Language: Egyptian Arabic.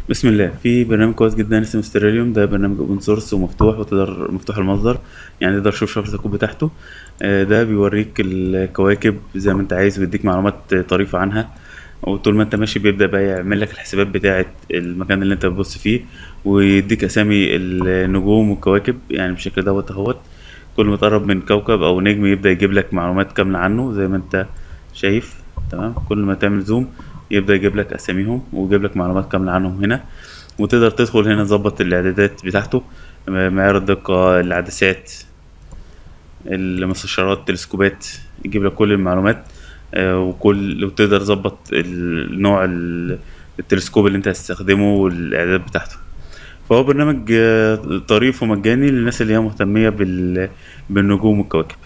بسم الله في برنامج كويس جدا اسمه ستيريليوم ده برنامج اوبن سورس ومفتوح وتقدر مفتوح المصدر يعني تقدر تشوف شفرة الكود بتاعته آه، ده بيوريك الكواكب زي ما انت عايز ويديك معلومات طريفة عنها وطول ما انت ماشي بيبدأ بقى يعمل لك الحسابات بتاعة المكان اللي انت بتبص فيه ويديك اسامي النجوم والكواكب يعني بالشكل دوت اهوت كل ما تقرب من كوكب او نجم يبدأ يجيب لك معلومات كاملة عنه زي ما انت شايف تمام كل ما تعمل زوم يبدأ يجيب لك اساميهم ويجيب لك معلومات كاملة عنهم هنا وتقدر تدخل هنا تظبط الاعدادات بتاعته معيار الدقة العدسات المستشعرات التلسكوبات يجيب لك كل المعلومات آه، وكل وتقدر تظبط النوع ال- التلسكوب اللي انت هتستخدمه والاعدادات بتاعته فهو برنامج آه، طريف ومجاني للناس اللي هي مهتمية بال... بالنجوم والكواكب